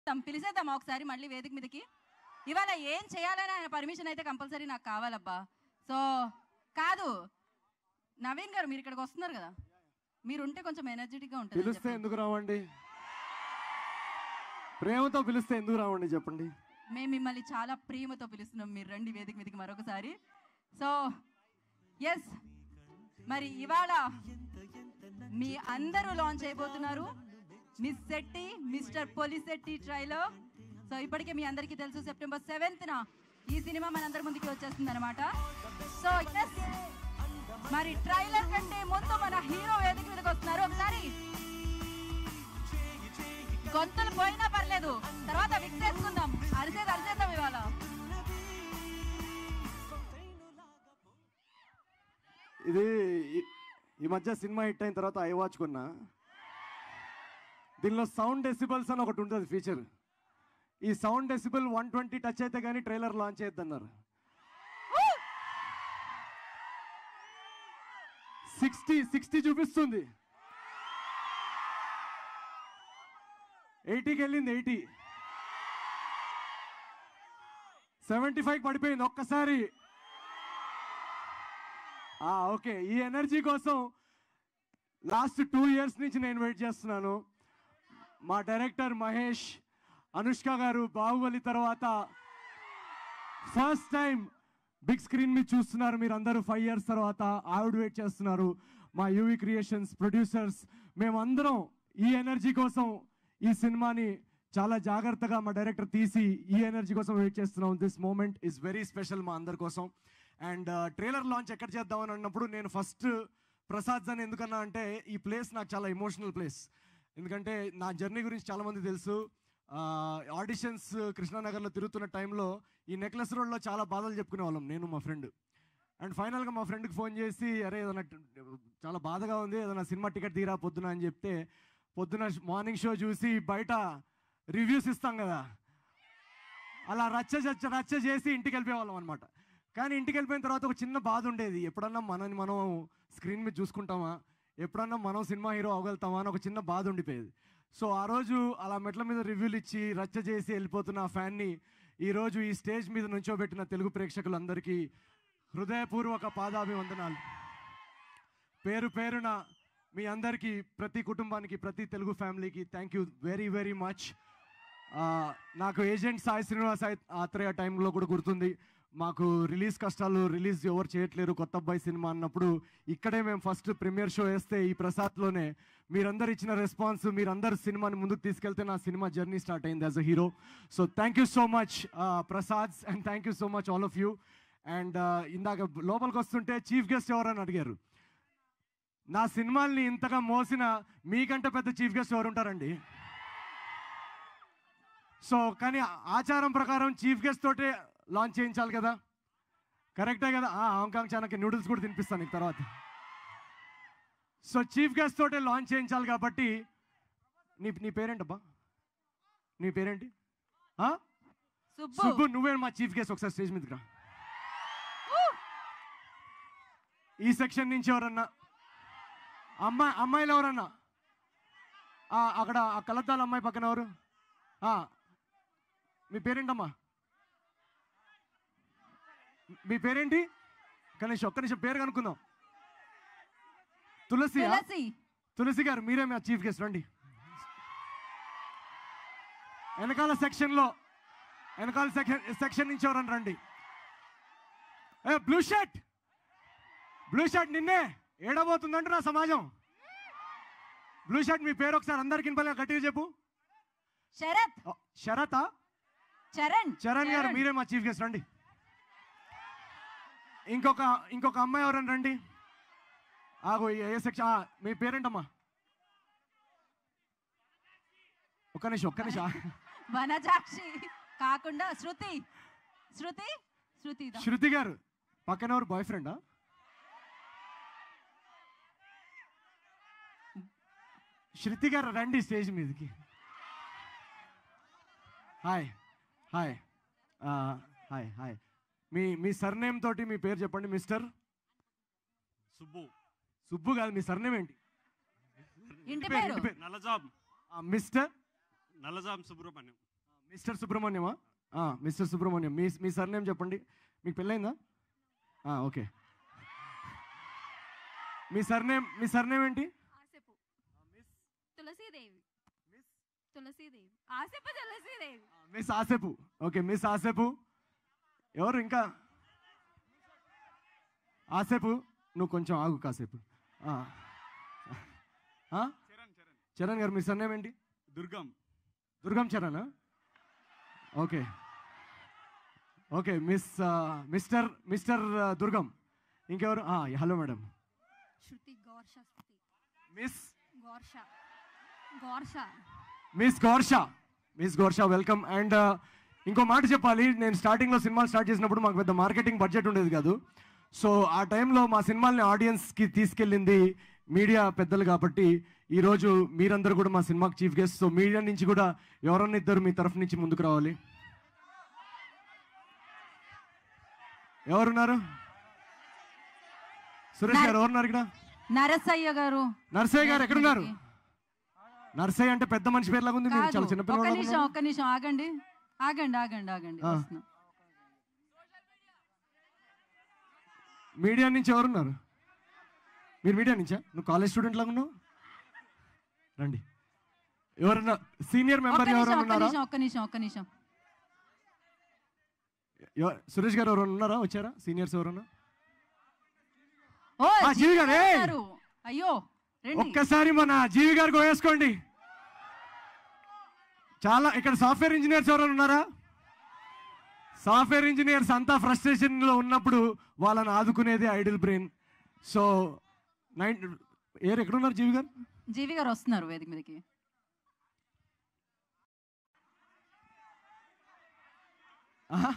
పిలుద్దాం పిలిచేద్దాం ఒకసారి మళ్ళీ వేదిక మీదకి ఇవాళ ఏం చేయాలని ఆయన పర్మిషన్ అయితే కంపల్సరీ నాకు కావాలబ్బా సో కాదు నవీన్ గారు మీరు ఇక్కడికి వస్తున్నారు కదా మీరు ఉంటే కొంచెం ఎనర్జెటిక్గా ఉంటుంది పిలిస్తే ఎందుకు రావండి ప్రేమతో పిలిస్తే ఎందుకు రావండి చెప్పండి మేము మిమ్మల్ని చాలా ప్రేమతో పిలుస్తున్నాం మీరు రండి వేదిక మీదకి మరొకసారి సో ఎస్ మరి ఇవాళ మీ అందరూ లాంచ్ అయిపోతున్నారు miss Shetty mister Polishetty trailer so ఇప్పటికే మీ అందరికీ తెలుసు సెప్టెంబర్ సెవెంత్న ఈ సినిమా మనందరి ముందుకి వచ్చేస్తుంది అనమాట సో ఎస్ మరి ట్రైలర్ కంటే ముందు మన హీరో వేదిక మీదకి వస్తున్నారు ఒకసారి గొంతులు పోయినా పర్లేదు తర్వాత విక్స్ వేసుకుందాం అరిసేది అరిసేద్దాం ఇవాళ ఇది ఈ- ఈ మధ్య సినిమా హిట్ అయిన తర్వాత ఐ వాచ్ కొన్నా దీనిలో సౌండ్ డెసిబల్స్ అని ఒకటి ఉంటుంది ఫీచర్ ఈ sound decibel one twenty touch అయితే కానీ ట్రైలర్ లాంచ్ చేయొద్దన్నారు సిక్స్టీ సిక్స్టీ చూపిస్తుంది ఎయిటీకి వెళ్ళింది ఎయిటీ సెవెంటీ ఫైవ్ పడిపోయింది ఒక్కసారి ఆ, ఓకే ఈ ఎనర్జీ కోసం లాస్ట్ టూ ఇయర్స్ నుంచి నేను వెయిట్ చేస్తున్నాను మా డైరెక్టర్ మహేష్ అనుష్క గారు బాహుబలి తర్వాత ఫస్ట్ టైం బిగ్ స్క్రీన్ మీద చూస్తున్నారు మీరు అందరూ ఫైవ్ ఇయర్స్ తర్వాత ఆవిడ వెయిట్ చేస్తున్నారు మా యూవి క్రియేషన్స్ ప్రొడ్యూసర్స్ మేమందరం ఈ ఎనర్జీ కోసం ఈ సినిమాని చాలా జాగ్రత్తగా మా డైరెక్టర్ తీసి ఈ ఎనర్జీ కోసం వెయిట్ చేస్తున్నాం this moment is very special మా అందరి కోసం అండ్ ట్రైలర్ లాంచ్ ఎక్కడ చేద్దామని అన్నప్పుడు నేను ఫస్ట్ ప్రసాద్ అని ఎందుకన్నా అంటే ఈ ప్లేస్ నాకు చాలా ఎమోషనల్ ప్లేస్ ఎందుకంటే నా జర్నీ గురించి చాలా మంది తెలుసు ఆడిషన్స్ కృష్ణానగర్లో తిరుగుతున్న టైంలో ఈ నెక్లెస్ రోడ్లో చాలా బాధలు చెప్పుకునే వాళ్ళం నేను మా ఫ్రెండ్ అండ్ ఫైనల్గా మా ఫ్రెండ్కి ఫోన్ చేసి అరే ఏదైనా ట- చాలా బాధగా ఉంది ఏదైనా సినిమా టికెట్ తీరా పొద్దున అని చెప్తే పొద్దున మార్నింగ్ షో చూసి బయట రివ్యూస్ ఇస్తాం కదా అలా రచ్చ చచ్చ రచ్చ చేసి ఇంటికి వెళ్ళిపోయేవాళ్ళం అనమాట కానీ ఇంటికి వెళ్ళిపోయిన తర్వాత ఒక చిన్న బాధ ఉండేది ఎప్పుడన్నా మనని మనం స్క్రీన్ మీద చూసుకుంటామా ఎప్పుడన్నా మనం సినిమా హీరో అవ్వగలుగుతామా అని ఒక చిన్న బాధ ఉండిపోయేది సో ఆ రోజు అలా మెట్ల మీద రివ్యూలు ఇచ్చి రచ్చ చేసి వెళ్ళిపోతున్న ఆ ఫ్యాన్ని ఈరోజు ఈ స్టేజ్ మీద నుంచోబెట్టిన తెలుగు ప్రేక్షకులందరికీ హృదయపూర్వక పాదాభివందనాలు పేరు పేరున మీ అందరికీ ప్రతి కుటుంబానికి ప్రతి తెలుగు ఫ్యామిలీకి thank you very very much నాకు ఏజెంట్ సాయి శ్రీనివాస్ ఆయ- ఆత్రేయ టైంలో కూడా గుర్తుంది మాకు రిలీజ్ కష్టాలు రిలీజ్ ఎవరు చేయట్లేరు కొత్త అబ్బాయి సినిమా అన్నప్పుడు ఇక్కడే మేము ఫస్ట్ ప్రీమియర్ షో వేస్తే ఈ ప్రసాద్లోనే మీరందరు ఇచ్చిన రెస్పాన్స్ మీరందరు సినిమాని ముందుకు తీసుకెళ్తే నా సినిమా జర్నీ స్టార్ట్ అయింది as a hero so thank you so much Prasads and thank you so much all of you and ఇందాక లోపలికి వస్తుంటే చీఫ్ గెస్ట్ ఎవరని అడిగారు నా సినిమాల్ని ఇంతగా మోసిన మీకంటే పెద్ద చీఫ్ గెస్ట్ ఎవరు ఉంటారండి సో కానీ ఆచారం ప్రకారం చీఫ్ గెస్ట్ తోటే లాంచ్ చేయించాలి కదా కరెక్టే కదా ఆ, హాంకాంగ్ చానకి నూడిల్స్ కూడా తినిపిస్తాను నీకు తర్వాత సో చీఫ్ గెస్ట్ తోటే లాంచ్ చేయించాలి కాబట్టి నీ నీ పేరేంటబ్బా నీ పేరేంటి ఆ? సుబ్బు సుబ్బు నువ్వే మా చీఫ్ గెస్ట్ ఒకసారి స్టేజ్ మీదకి రా ఈ సెక్షన్ నుంచి ఎవరన్నా అమ్మాయి అమ్మాయిలు ఎవరన్నా ఆ, అక్కడ ఆ కలద్దాల అమ్మాయి పక్కన ఎవరు ఆ, మీ పేరేంటమ్మా మీ పేరేంటి కనీసం ఒక్క నిమిషం పేరు కనుక్కుందాం తులసి తులసి తులసి గారు మీరే మా చీఫ్ గెస్ట్ రండి వెనకాల సెక్షన్లో వెనకాల సెక్షన్ సెక్షన్ నుంచి ఎవరన్నా రండి ఏ బ్లూ షర్ట్ బ్లూ షర్ట్ నిన్నే ఏడబోతుందంటే నా సమాజం బ్లూ షర్ట్ మీ పేరు ఒకసారి అందరికి వినపలే గట్టిగా చెప్పు శరత్ ఓ, శరతా చరణ్ చరణ్ గారు మీరే మా చీఫ్ గెస్ట్ రండి ఇంకొక ఇంకొక అమ్మాయి ఎవరైనా రండి ఆగు ఏ ఏ సెక్షన్ ఆ, మీ పేరేంటమ్మా ఒక్క నిమిషం ఒక్క నిమిషం వనజాక్షి కాకుండా శృతి శృతి శృతి దా. శృతి గారు పక్కన ఎవరు బాయ్ ఫ్రెండా శృతి గారు రండి స్టేజ్ మీదకి హాయ్ హాయ్ ఆ, హాయ్ హాయ్ మీ మీ సర్నేమ్ తోటి మీ పేరు చెప్పండి మిస్టర్ సుబ్బు సుబ్బు కాదు మీ సర్నేమ్ ఏంటి ఇంటి పేరు, పేరు ఇంటి పేరు. నల్లజాం ఆ, మిస్టర్ నల్లజాం సుబ్రహ్మణ్యం మిస్టర్ సుబ్రహ్మణ్యమా ఆ, మిస్టర్ సుబ్రహ్మణ్యం మీ మీ సర్నేమ్ చెప్పండి మీకు పెళ్ళైందా ఆ, ఓకే మీ సర్నేమ్ మీ సర్నేమ్ ఏంటి Asepu Tulasidevi Tulasidevi Asepu Tulasidevi miss Asepu okay miss Asepu ఎవరు ఇంకా ఆసేపు నువ్వు కొంచెం ఆగు కాసేపు ఆ. ఆ? చరణ్ చరణ్ చరణ్ గారు మీ సర్నేమ్ ఏంటి Durgam Durgam Charan okay okay miss ఆ, మిస్టర్ మిస్టర్ ఆ, దుర్గం ఇంకెవరు ఆ, hello madam Shruti Gaursha Shruti miss Gaursha Gaursha miss Gorsha miss Gorsha welcome and ఇంకో మాట చెప్పాలి నేను స్టార్టింగ్లో సినిమాలు స్టార్ట్ చేసినప్పుడు మాకు పెద్ద మార్కెటింగ్ బడ్జెట్ ఉండేది కాదు సో ఆ టైంలో మా సినిమాల్ని ఆడియన్స్కి తీసుకెళ్ళింది మీడియా పెద్దలు కాబట్టి ఈరోజు మీరందరూ కూడా మా సినిమాకి చీఫ్ గెస్ట్ సో మీడియా నుంచి కూడా ఎవరన్నా ఇద్దరు మీ తరఫు నుంచి ముందుకు రావాలి ఎవరున్నారు సురేష్ గారు ఎవరున్నారు ఇక్కడ నరసయ్య గారు నర్సయ్య గారు ఎక్కడున్నారు నర్సయ్య అంటే పెద్ద మనిషి పేరు లాగా ఉంది మీరు కాదు చాలా ఒక్క చిన్నపిల్లలు నిమిషం ఒక్క నిమిషం ఆగండి ఆగండి ఆగండి ఆగండి ఆ. వస్తున్నాం. మీడియా నుంచి ఎవరున్నారు మీరు మీడియా నుంచా నువ్వు కాలేజ్ స్టూడెంట్ లాగా ఉన్నావు రండి ఎవరన్నా సీనియర్ ఒక్క మెంబర్ నిమిషం ఎవరైనా ఒక్క ఉన్నారా నిమిషం ఒక్క నిమిషం ఒక్క నిమిషం ఎవ- సురేష్ గారు ఎవరైనా ఉన్నారా వచ్చారా సీనియర్స్ ఎవరన్నా ఓ ఆ, జీవి గారు, ఏయ్! గారు. అయ్యో రండి ఒక్కసారి మన జీవి గారికి వేసుకోండి చాలా ఇక్కడ సాఫ్ట్వేర్ ఇంజనీర్స్ ఎవరైనా ఉన్నారా సాఫ్ట్వేర్ ఇంజనీర్స్ అంతా ఫ్రస్ట్రేషన్లో ఉన్నప్పుడు వాళ్ళని ఆదుకునేది ఐడిల్ బ్రెయిన్ సో నైన్ ఏరు ఎక్కడున్నారు జీవి గారు జీవి గారు వస్తున్నారు వేదిక మీదకి ఆహా.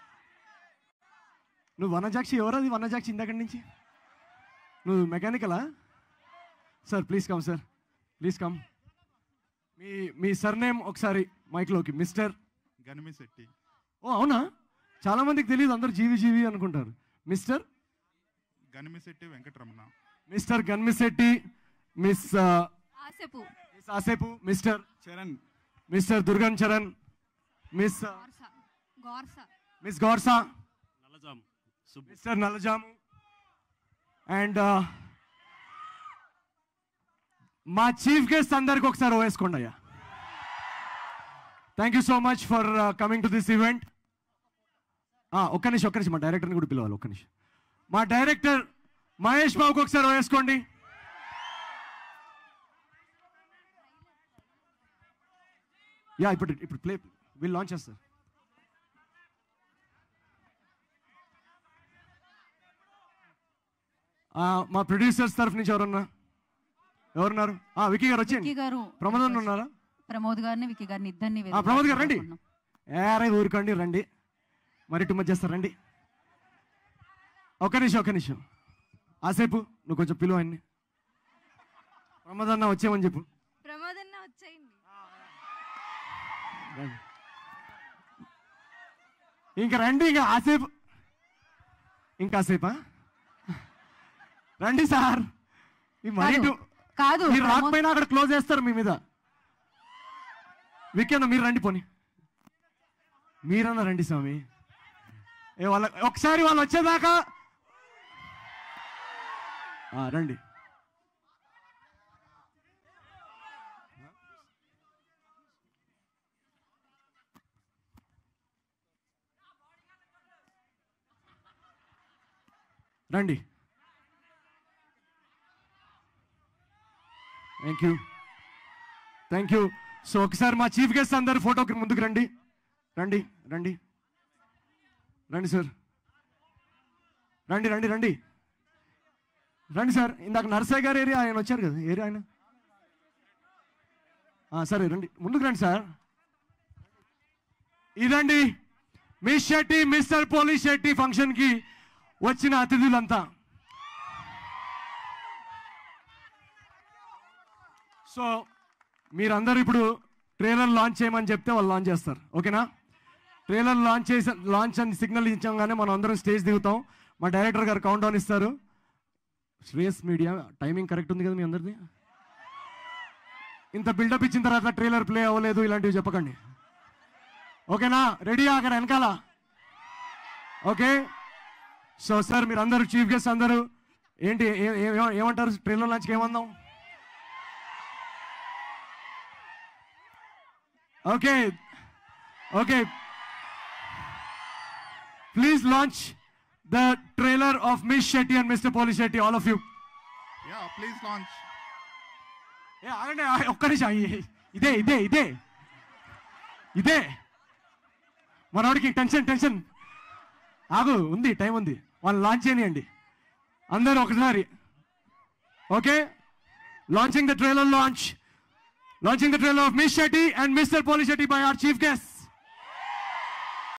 నువ్వు వనజాక్షి ఎవరది వనజాక్షి ఇందాకటి నుంచి నువ్వు మెకానికలా sir please come sir please come మీ మీ సర్నేమ్ ఒకసారి మైక్లోకి మిస్టర్ గనిమిశెట్టి ఓ అవునా చాలా మందికి తెలియదు అందరు జీవి జీవి అనుకుంటారు mister Ganimisetti Venkataramana mister Ganmisetti miss ఆ, Asepu miss Asepu mister Charan mister Durgan Charan miss ఆ, Gaursha Gaursha miss Gaursa Nallajam Subbu mister Nallajamu and మా చీఫ్ గెస్ట్ అందరికి ఒకసారి వేసుకోండి అయ్యా thank you so much for coming to this event ఒక్క నిమిషం ఒక్క నిమిషం మా డైరెక్టర్ని కూడా పిలవాలి ఒక్క నిమిషం మా డైరెక్టర్ మహేష్ బాబుకి ఒకసారి వేసుకోండి యా ఇప్పుడు ఇప్పుడు ప్లే విల్ లాంచ్ చేస్తారు ఆ, మా ప్రొడ్యూసర్స్ తరఫు నుంచి ఎవరన్నా ఎవరున్నారు ఆ, విక్కీ గారు వచ్చేయండి విక్కీ గారు ప్రమోద్ అన్న ఉన్నారా ప్రమోద్ గారిని విక్కీ గారిని ఇద్దరిని ఆ, ప్రమోద్ గారు రండి. వేదిక ఏరే ఊరుకోండి రండి మరి ఇటు మధ్య చేస్తారు రండి ఒక్క నిమిషం ఒక్క నిమిషం ఆసేపు నువ్వు కొంచెం పిలువ అన్ని ప్రమోద్ అన్న వచ్చేమని చెప్పు ప్రమోదన్న వచ్చేయండి రండి. ఇంకా రండి ఇంకా ఆసేపు ఇంకాసేపా రండి సార్ ఈ మరి కాదు, ఇటు- కాదు మీరు ప్రమోద్ రాకపోయినా అక్కడ క్లోజ్ చేస్తారు మీ మీద వికేంద్ర మీరు రండి పోని మీరన్నా రండి స్వామి ఏ వాళ్ళ ఒకసారి వాళ్ళు వచ్చేదాకా ఆ, రండి రండి thank you thank you so ఒకసారి మా చీఫ్ గెస్ట్ అందరు ఫోటోకి ముందుకు రండి రండి రండి రండి సార్ రండి రండి రండి రండి సార్ ఇందాక నర్సయ్య గారు ఏరియా ఆయన వచ్చారు కదా ఏరియా ఆయన ఆ, సరే రండి ముందుకు రండి సార్ ఇదండి miss Shetty mister Polishetty ఫంక్షన్కి వచ్చిన అతిథులంతా సో మీరందరూ ఇప్పుడు ట్రైలర్ లాంచ్ చేయమని చెప్తే వాళ్ళు లాంచ్ చేస్తారు ఓకేనా ట్రైలర్ లాంచ్ చేసి లాంచ్ అని సిగ్నల్ ఇచ్చాగానే మనం అందరం స్టేజ్ దిగుతాం మా డైరెక్టర్ గారు కౌంట్ డౌన్ ఇస్తారు శ్రేయస్ మీడియా టైమింగ్ కరెక్ట్ ఉంది కదా మీ అందరిది ఇంత బిల్డప్ ఇచ్చిన తర్వాత ట్రైలర్ ప్లే అవ్వలేదు ఇలాంటివి చెప్పకండి ఓకేనా రెడీ ఆగర వెనకాల ఓకే సో సార్ మీరు అందరూ చీఫ్ గెస్ట్ అందరూ ఏంటి ఏ- ఏ- ఏ- ఏమంటారు ట్రైలర్ లాంచ్కి ఏమందాం okay okay please launch the trailer of miss Shetty and mister Polishetty all of you yeah please launch ఏ ఆగండి ఆ- ఒక్క నిమిషం ఈ- ఇదే ఇదే ఇదే ఇదే మనోడికి టెన్షన్ టెన్షన్ ఆగు ఉంది టైం ఉంది వాళ్ళు లాంచ్ చేయనియండి అందరూ ఒకసారి okay launching the trailer launch launching the trailer of miss Shetty and mister Polishetty by our chief guest